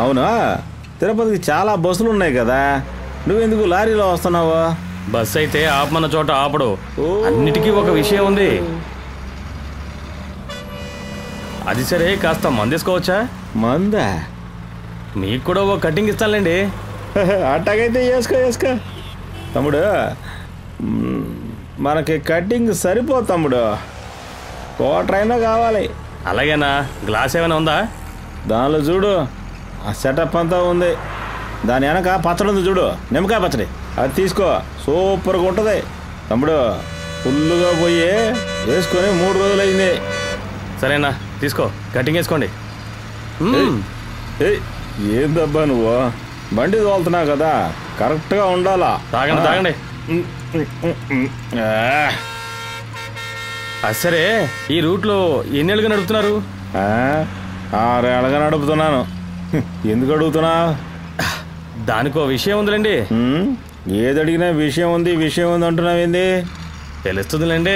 అవునా తిరుపతికి చాలా బస్సులు ఉన్నాయి కదా నువ్వెందుకు లారీలో వస్తున్నావు బస్ అయితే ఆపమన్న చోట ఆపడు అన్నిటికీ ఒక విషయం ఉంది అది సరే కాస్త మందేసుకోవచ్చా మందా మీకు కూడా ఓ కటింగ్ ఇస్తానులేండి అట్టాగైతే వేసుకో వేసుకో తమ్ముడు మ్, మనకి కటింగ్ సరిపో తమ్ముడు క్వార్టర్ అయినా కావాలి అలాగేనా గ్లాస్ ఏమైనా ఉందా దానిలో చూడు ఆ సెటప్ అంతా ఉంది దాని వెనక పచ్చడి ఉంది చూడు నిమ్మకాయ పచ్చడి అది తీసుకో సూపర్గా ఉంటుంది తమ్ముడు ఫుల్లుగా పోయి వేసుకొని మూడు రోజులు అయింది సరేనా తీసుకో కటింగ్ వేసుకోండి మ్మ్. ఏయ్ ఏందబ్బా నువ్వు బండి తోలుతున్నావు కదా కరెక్ట్గా ఉండాలా తాగండి ఆ. తాగండి ఉమ్, ఉమ్, ఉమ్, ఉమ్. ఆ. అది సరే ఈ రూట్లో ఎన్నేళ్ళుగా నడుపుతున్నారు ఆ? ఆరేళ్ళగా నడుపుతున్నాను ఎందుకు అడుగుతున్నా దానికో విషయం ఉందిలేండి ఉమ్, ఏది అడిగినా విషయం ఉంది విషయం ఉంది అంటున్నావు ఏంది తెలుస్తుందిలేండి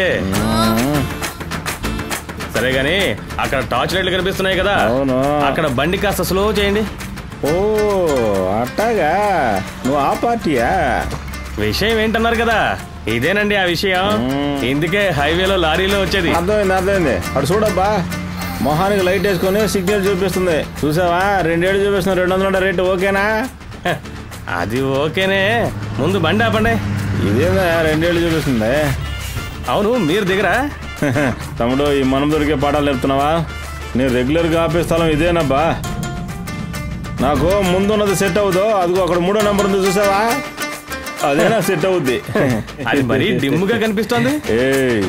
సరే గాని అక్కడ టార్చ్ లైట్లు కనిపిస్తున్నాయి కదా అవును. అక్కడ బండి కాస్త స్లో చేయండి ఓ అట్టాగా నువ్వు ఆ పార్టీయా విషయం ఏంటన్నారు కదా ఇదేనండి ఆ విషయం ఇందుకే హైవేలో లారీలో వచ్చేది అర్థమైంది అర్థమైంది అటు చూడబ్బా మొహానికి లైట్ వేసుకొని సిగ్నల్ చూపిస్తుంది చూసావా రెండేళ్ళు చూపిస్తుంది రెండు వందల రేటు ఓకేనా హ, అది ఓకేనే ముందు బండి ఆపండి ఇదేందా రెండేళ్ళు చూపిస్తుంది అవును మీరు దిగరా తమ్ముడు ఈ మనం దొరికే పాఠాలు చెప్తున్నావా నేను రెగ్యులర్గా ఆపే స్థలం ఇదేనబ్బా నాకు ముందున్నది సెట్ అవుదో అదిగో అక్కడ మూడో నెంబర్ ఉంది చూసావా అదేనా సెట్ అవుద్ది అది మరీ డిమ్ముగా కనిపిస్తోంది ఏయ్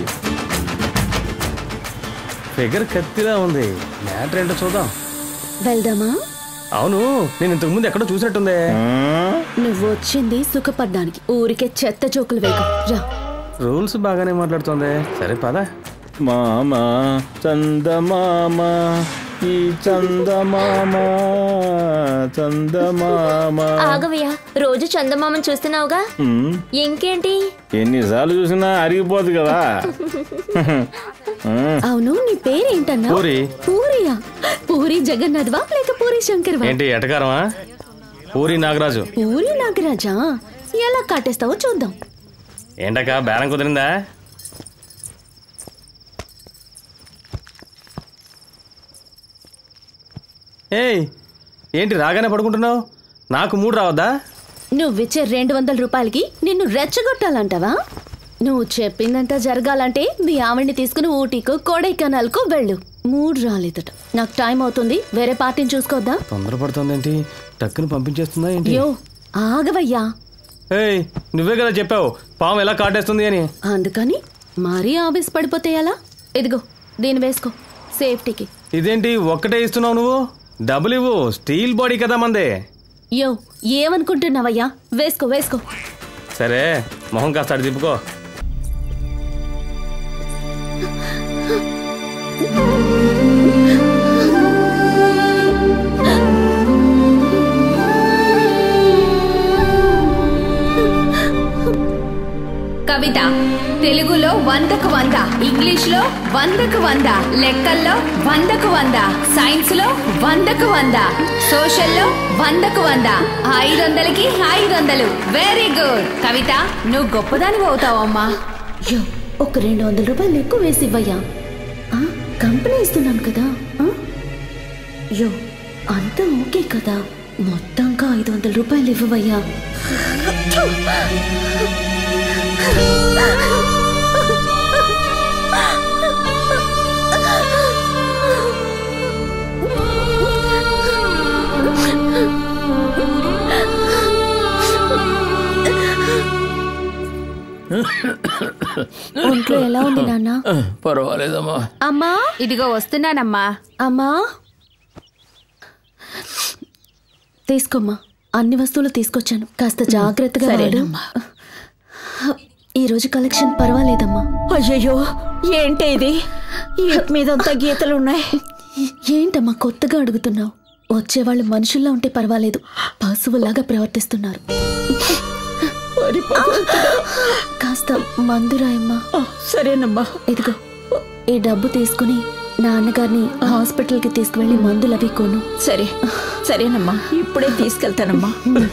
ఫిగర్ కత్తిలా ఉంది మ్యాటర్ ఏంటో చూద్దాం వెళ్దామా అవును నేను ఇంతకు ముందు ఎక్కడో చూసినట్టుందే ఆ? నువ్వు వచ్చింది సుఖపడ్డానికి ఊరికే చెత్త జోకులు వేగం రా రూల్స్ బాగానే మాట్లాడుతోంది సరే పదా మామ చందమామ ఈ చందమామ చందమామ ఆగవయ్యా రోజు చందమామని చూస్తున్నావుగా ఉమ్, ఇంకేంటి ఎన్నిసార్లు చూసినా అరిగిపోదు కదా ఆ, అవును నీ పేరేంటన్నా పూరి. పూరియా పూరి జగన్నాథ్వా లేక పూరి శంకర్వా ఏంటి ఎటకారమా పూరి నాగరాజు పూరి నాగరాజా ఎలా కాటేస్తావో చూద్దాం ఏంటక్క బేరం కుదిరిందా ఏయ్ ఏంటి రాగానే పడుకుంటున్నావు నాకు మూడు రావద్దా నువ్విచ్చే రెండు వందల రూపాయలకి నిన్ను రెచ్చగొట్టాలంటావా నువ్వు చెప్పిందంతా జరగాలంటే మీ ఆవిడ్ని తీసుకుని ఊటీకో కొడైకెనాల్కో వెళ్ళు మూడు రాలేదట నాకు టైం అవుతుంది వేరే పార్టీని చూసుకోద్దా తొందరపడుతుంది ఏంటి టక్కుని పంపించేస్తుందా ఏంటి యో ఆగవయ్యా ఏయ్ నువ్వే కదా చెప్పావు పాము ఎలా కాటేస్తుంది అని అందుకని మరీ ఆవేశ పడిపోతే ఎలా ఇదిగో దీన్ని వేసుకో సేఫ్టీకి ఇదేంటి ఒక్కటే ఇస్తున్నావు నువ్వు డబ్బులు ఇవ్వు స్టీల్ బాడీ కదా మందే యో ఏమనుకుంటున్నావయ్యా వేసుకో వేసుకో సరే మొహం కాస్త అటు తిప్పుకో కవిత తెలుగులో వందకు వంద ఇంగ్లీష్ లో వందకు వంద లెక్కల్లో వందకు వంద సైన్స్ లో వందకు వంద సోషల్ లో వందకు వంద ఐదు వందలకి ఐదు వందలు వెరీ గుడ్ కవిత నువ్వు గొప్పదాని అవుతావమ్మా యో ఒక రెండు వందల రూపాయలు ఎక్కువ వేసి ఇవ్వయ్యా ఆ, కంపెనీ ఇస్తున్నాను కదా ఆ? యో అంతా ఓకే కదా మొత్తంగా ఐదు వందల రూపాయలు ఇవ్వవయ్యా ఒంట్లో ఎలా ఉంది నాన్న పర్వాలేదమ్మా అమ్మా ఇదిగో వస్తున్నానమ్మా అమ్మా తీసుకోమ్మా అన్ని వస్తువులు తీసుకొచ్చాను కాస్త జాగ్రత్తగా వాడు సరేనమ్మా. ఈ రోజు కలెక్షన్ పర్వాలేదమ్మా అయ్యయ్యో ఏంటి ఇది ఈ మీదంతా గీతలు ఉన్నాయి ఏంటమ్మా కొత్తగా అడుగుతున్నావు వచ్చేవాళ్ళు మనుషుల్లా ఉంటే పర్వాలేదు పశువులాగా ప్రవర్తిస్తున్నారు మరి భగవంతుడా. కాస్త మందు రాయమ్మా ఆ, సరేనమ్మా ఇదిగో ఈ డబ్బు తీసుకుని నాన్నగారిని హాస్పిటల్కి తీసుకువెళ్ళి మందులు అవి కొను సరే సరేనమ్మా ఇప్పుడే తీసుకెళ్తానమ్మా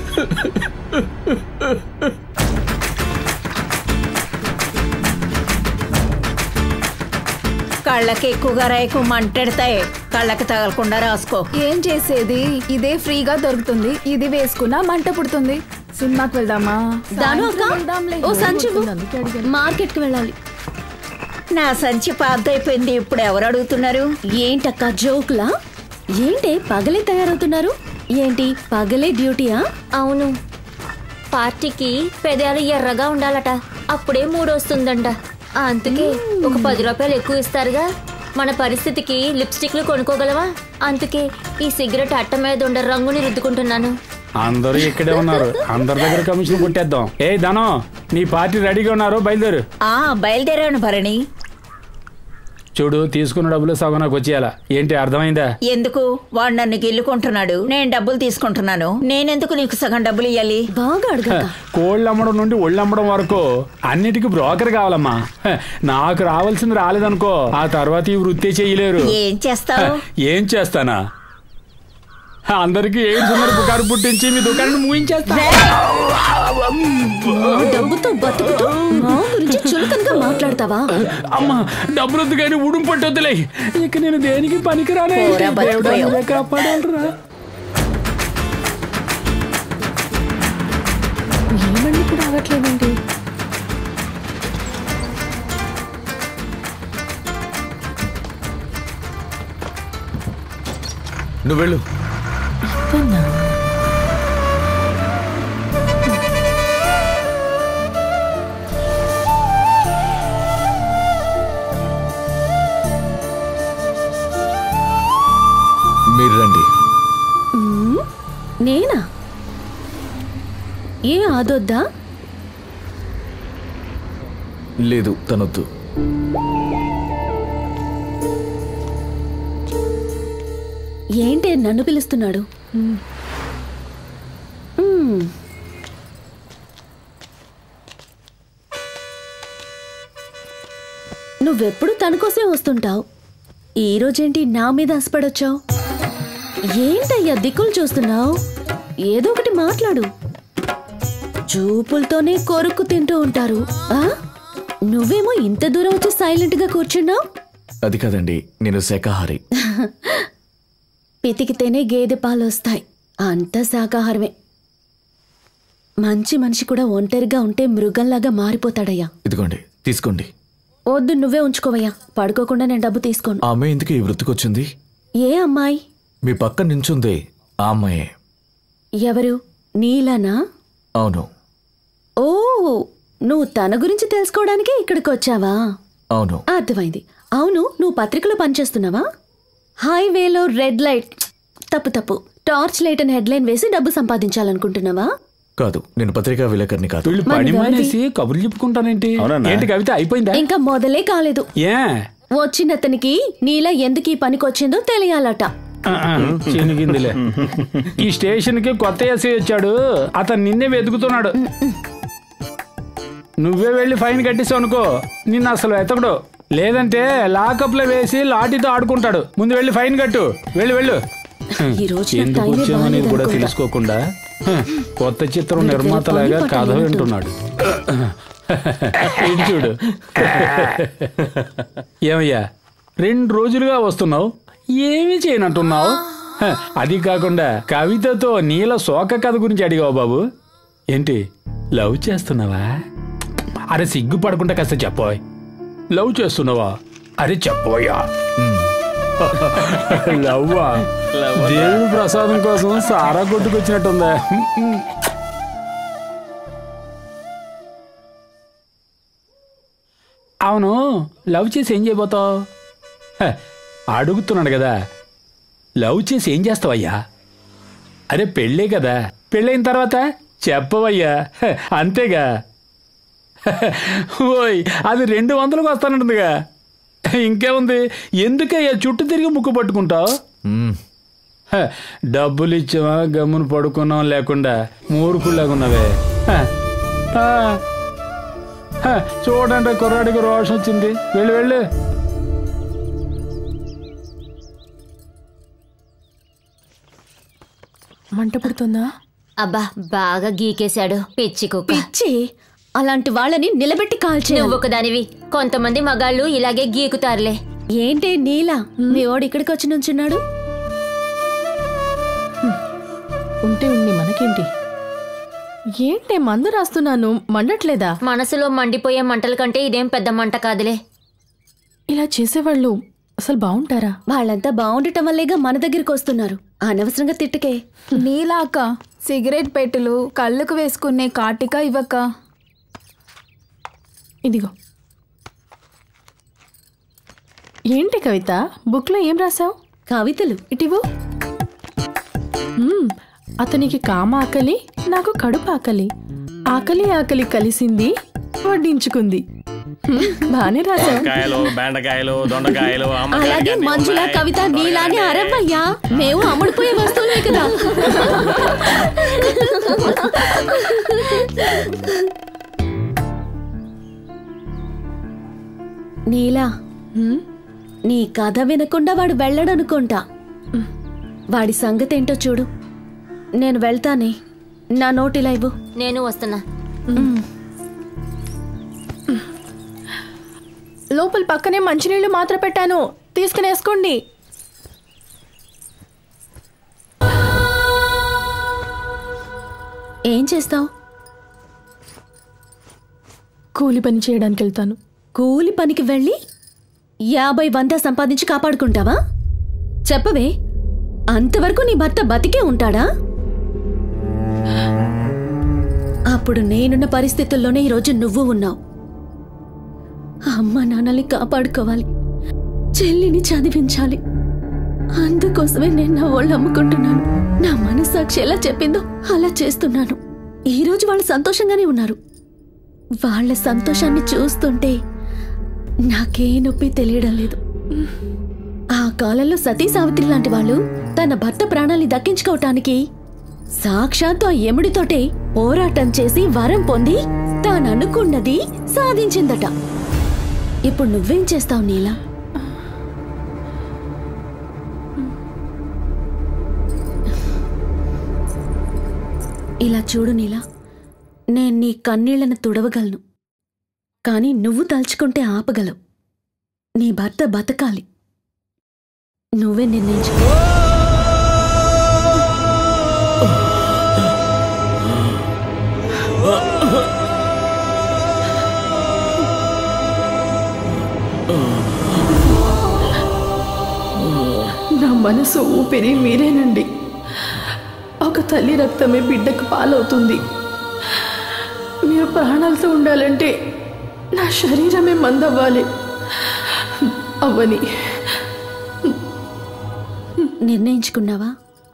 కళ్ళకి ఎక్కువగా రేకు మంటెడతాయి కళ్ళకి తగలకుండా రాసుకో ఏం చేసేది ఇదే ఫ్రీగా దొరుకుతుంది ఇది వేసుకున్నా మంట పుడుతుంది సినిమాకి వెళ్దామా దాను సాయంత్రం అక్క వెళ్దాంలే. ఓ సంచి ఇవ్వు. అందుకే అడిగాను. మార్కెట్కి వెళ్ళాలి నా సంచి పాతైపోయింది ఇప్పుడు ఎవరు అడుగుతున్నారు ఏంటక్క జోకులా ఏంటి పగలే తయారవుతున్నారు ఏంటి పగలే డ్యూటీయా అవును పార్టీకి పెదాలు ఎర్రగా ఉండాలట అప్పుడే మూడొస్తుందంట అందుకే ఒక పది రూపాయలు ఎక్కువ ఇస్తారుగా మన పరిస్థితికి లిప్స్టిక్లు కొనుక్కోగలవా అందుకే ఈ సిగరెట్ అట్ట మీద ఉండే రంగుని రుద్దుకుంటున్నాను అందరూ ఇక్కడే ఉన్నారు అందరి దగ్గర కమిషన్ కొట్టేద్దాం ఏ ధనం నీ పార్టీ రెడీగా ఉన్నారు బయలుదేరు ఆ బయలుదేరాను భరణి చూడు తీసుకున్న డబ్బులు సగం నాకు వచ్చేయాలా ఏంటి అర్థమైందా ఎందుకు వాడు నన్ను గిల్లుకుంటున్నాడు నేను డబ్బులు తీసుకుంటున్నాను నేనెందుకు నీకు సగం డబ్బులు ఇవ్వాలి బాగా అడగక కోళ్ళు అమ్మడం నుండి ఒళ్ళు అమ్మడం వరకు అన్నిటికీ బ్రోకర్ కావాలమ్మా హ, నాకు రావాల్సింది రాలేదనుకో ఆ తర్వాత ఈ వృత్తి చేయలేరు ఏం చేస్తావు ఏం చేస్తానా అందరికి ఎయిడ్స్ ఉన్నారు పుకారు పుట్టించి మీ దుకాణాన్ని ముగించేస్తా మా డబ్బుతో బతుకుతూ మా గురించి చులకనగా మాట్లాడతావా అమ్మా డబ్బులొద్దు కానీ ఉడుం పట్టొద్దులే ఇక నేను దేనికి పనికిరానే పోరా, దేవుడా, బతికిపోయావు. నువ్వే కాపాడాలిరా ఏమండి కూడా అవ్వట్లేదండి నువ్వు వెళ్ళు మీరు రండి నేనా ఏ ఆదొద్దా లేదు తనొద్దు ఏంటి నన్ను పిలుస్తున్నాడు మ్మ్. నువ్వెప్పుడు తన కోసమే వస్తుంటావు ఈ రోజేంటి నా మీద ఆశపడొచ్చావు ఏంటయ్యా దిక్కులు చూస్తున్నావు ఏదో ఒకటి మాట్లాడు చూపులతోనే కొరుక్కు తింటూ ఉంటారు ఆ నువ్వేమో ఇంత దూరం వచ్చి సైలెంట్ గా కూర్చున్నావు అది కాదండి నేను శాకాహారి పితికితేనే గేదె పాలు వస్తాయి అంతా శాకాహారమే మంచి మనిషి కూడా ఒంటరిగా ఉంటే మృగంలాగా మారిపోతాడయ్యా ఇదిగోండి తీసుకోండి వద్దు నువ్వే ఉంచుకోవయ్యా పడుకోకుండా నేను డబ్బు తీసుకోను ఆ అమ్మాయి ఎందుకు ఈ వృత్తికొచ్చింది ఏ అమ్మాయి మీ పక్కన నించుంది ఆ అమ్మాయే ఎవరు నీలానా అవును ఓ నువ్వు తన గురించి తెలుసుకోవడానికే ఇక్కడికి వచ్చావా అవును అర్థమైంది అవును నువ్వు పత్రికలో పనిచేస్తున్నావా హైవేలో రెడ్ లైట్ తప్పు తప్పు టార్చ్ లైట్ అని హెడ్లైన్ వేసి డబ్బు సంపాదించాలనుకుంటున్నావా కాదు నేను పత్రికా విలేకరిని కాదు వీళ్ళు మరి పని ఎవరిది? మానేసి కబుర్లు చెప్పుకుంటానేంటి అవునన్నా? ఏంటి కవిత అయిపోయిందా ఇంకా మొదలే కాలేదు ఏ వచ్చినతనికి నీలా ఎందుకు ఈ పనికొచ్చిందో తెలియాలట ఆ, ఆ, చినిగిందిలే ఈ స్టేషన్ కి కొత్త ఎస్ఐ వచ్చాడు అతను నిన్నే వెతుకుతున్నాడు నువ్వే వెళ్ళి ఫైన్ కట్టిస్తావు అనుకో నిన్ను అసలు వెతకడు లేదంటే లాకప్ లో వేసి లాఠీతో ఆడుకుంటాడు ముందు వెళ్ళి ఫైన్ కట్టు వెళ్ళు వెళ్ళు ఈ రోజు నాకు ఎందుకు టైమే వచ్చామనేది కూడా బాగాలేదనుకుంటా. తెలుసుకోకుండా హ, కొత్త చిత్రం వీడికి నిర్మాతలాగా పని పాట కథ లేదు. వింటున్నాడు ఇది చూడు ఏమయ్యా రెండు రోజులుగా వస్తున్నావు ఏమీ చేయనంటున్నావు హ, అది కాకుండా కవితతో నీల శోక కథ గురించి అడిగావు బాబు ఏంటి లవ్ చేస్తున్నావా అరే సిగ్గుపడకుండా కాస్త చెప్పోయ్ లవ్ చేస్తున్నావా అరే చెప్పోయా లవ్వా దేవుడి ప్రసాదం కోసం సారా కొట్టుకొచ్చినట్టుందా అవును లవ్ చేసి ఏం చేయబోతావు హ, అడుగుతున్నాడు కదా లవ్ చేసి ఏం చేస్తావయ్యా అరే పెళ్ళే కదా పెళ్ళైన తర్వాత చెప్పవయ్యా హ, అంతేగా ఓయ్ అది రెండు వందలకు వస్తానంటుందిగా ఇంకేముంది ఎందుకయ్యా చుట్టూ తిరిగి ముక్కు పట్టుకుంటావు మ్మ్. హ, డబ్బులు ఇచ్చావా గమ్మున పడుకున్నాం లేకుండా మూర్ఖులాగున్నవే హ, ఆ, హ, చూడండి కుర్రాడికి రోషం వచ్చింది వెళ్ళి వెళ్ళు మంట పుడుతుందా అబ్బా బాగా గీకేశాడు పిచ్చి కుక్క పిచ్చి అలాంటి వాళ్ళని నిలబెట్టి కాల్చే నువ్వు ఒకదానివి కొంతమంది మగాళ్ళు ఇలాగే గీకుతారులే ఏంటి నీలా మీ వాడు ఇక్కడికి వచ్చి నుంచున్నాడు ఉంటే ఉంది మనకేంటి ఏంటి మందు రాస్తున్నాను మండట్లేదా మనసులో మండిపోయే మంటల కంటే ఇదేం పెద్ద మంట కాదులే ఇలా చేసేవాళ్ళు అసలు బాగుంటారా వాళ్ళంతా బాగుండటం వల్లేగా మన దగ్గరికి వస్తున్నారు అనవసరంగా తిట్టుకే నీలాక సిగరెట్ పెట్టెలు కళ్ళకు వేసుకునే కాటిక ఇవ్వక ఇదిగో ఏంటి కవిత బుక్లో ఏం రాసావు కవితలు ఇటివు మ్మ్, అతనికి కామ ఆకలి నాకు కడుపు ఆకలి ఆకలి ఆకలి కలిసింది వడ్డించుకుంది మ్మ్, బానే రాసావు కాయలు బెండకాయలు దొండకాయలు ఆమ్మకాయలు అలాగే అన్నీ మంజుల ఉన్నాయి. కవిత నీలానే అరవయ్యా మేము అమ్ముడుపోయే వస్తువులే కదా నీలా మ్మ్, నీ కథ వినకుండా వాడు వెళ్ళడనుకుంటా వాడి సంగతి ఏంటో చూడు నేను వెళ్తానే నా నోటిలా ఇవ్వు నేను వస్తున్నా లోపల పక్కనే మంచినీళ్ళు మాత్ర పెట్టాను తీసుకుని వేసుకోండి ఏం చేస్తావు కూలి పని చేయడానికి వెళ్తాను కూలి పనికి వెళ్ళి యాభై వంద సంపాదించి కాపాడుకుంటావా చెప్పవే అంతవరకు నీ భర్త బతికే ఉంటాడా అప్పుడు నేనున్న పరిస్థితుల్లోనే ఈరోజు నువ్వు ఉన్నావు అమ్మ నాన్నల్ని కాపాడుకోవాలి చెల్లిని చదివించాలి అందుకోసమే నేను నా వాళ్ళు అమ్ముకుంటున్నాను నా మనస్సాక్షి ఎలా చెప్పిందో అలా చేస్తున్నాను ఈరోజు వాళ్ళు సంతోషంగానే ఉన్నారు వాళ్ళ సంతోషాన్ని చూస్తుంటే నాకే నొప్పి తెలియడం లేదు ఆ కాలంలో సతీ సావిత్రి లాంటి వాళ్ళు తన భర్త ప్రాణాల్ని దక్కించుకోవటానికి సాక్షాత్తు ఆ యముడితోటే పోరాటం చేసి వరం పొంది తాను అనుకున్నది సాధించిందట ఇప్పుడు నువ్వేం చేస్తావు నీలా ఇలా చూడు నీలా నేను నీ కన్నీళ్లను తుడవగలను కానీ నువ్వు తలుచుకుంటే ఆపగలవు నీ భర్త బతకాలి నువ్వే నిర్ణయించు నా మనసు ఊపిరి మీరేనండి ఒక తల్లి రక్తమే బిడ్డకు పాలవుతుంది మీరు ప్రాణాలతో ఉండాలంటే నా శరీరమే మందవ్వాలి అవ్వని నిర్ణయించుకున్నావా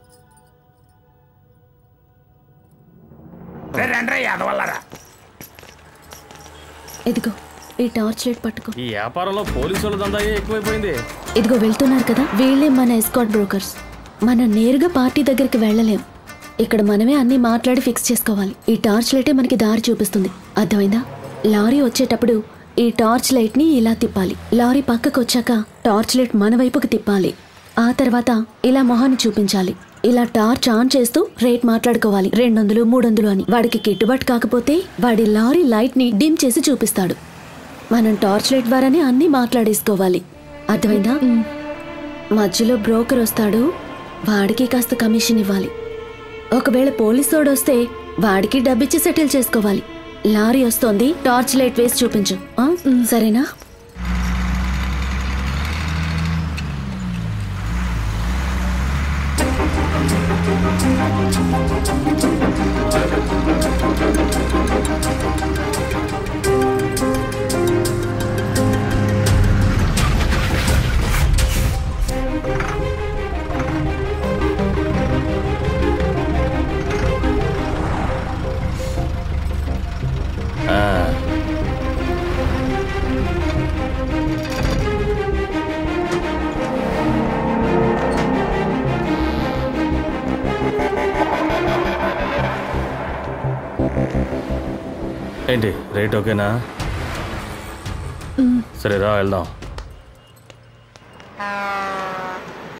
ఇదిగో ఈ టార్చ్ లైట్ పట్టుకో ఈ వ్యాపారంలో పోలీసుల దందాయే ఎక్కువైపోయింది ఇదిగో వెళ్తున్నారు కదా వీళ్ళే మన ఎస్కాట్ బ్రోకర్స్ మనం నేరుగా పార్టీ దగ్గరికి వెళ్ళలేం ఇక్కడ మనమే అన్ని మాట్లాడి ఫిక్స్ చేసుకోవాలి ఈ టార్చ్ లైటే మనకి దారి చూపిస్తుంది అర్థమైందా లారీ వచ్చేటప్పుడు ఈ టార్చ్ లైట్ ని ఇలా తిప్పాలి లారీ పక్కకు వచ్చాక టార్చ్ లైట్ మన వైపుకి తిప్పాలి ఆ తర్వాత ఇలా మొహాన్ని చూపించాలి ఇలా టార్చ్ ఆన్ చేస్తూ రేట్ మాట్లాడుకోవాలి రెండు వందలు మూడు వందలు అని వాడికి గిట్టుబాటు కాకపోతే వాడి లారీ లైట్ ని డిమ్ చేసి చూపిస్తాడు మనం టార్చ్ లైట్ ద్వారానే అన్నీ మాట్లాడేసుకోవాలి అర్థమైందా మధ్యలో బ్రోకర్ వస్తాడు వాడికి కాస్త కమిషన్ ఇవ్వాలి ఒకవేళ పోలీసోడు వస్తే వాడికి డబ్బిచ్చి సెటిల్ చేసుకోవాలి లారీ వస్తోంది టార్చ్ లైట్ వేసి చూపించు ఆ? సరేనా ఏంటి రేట్ ఓకేనా సరే రా వెళ్దాం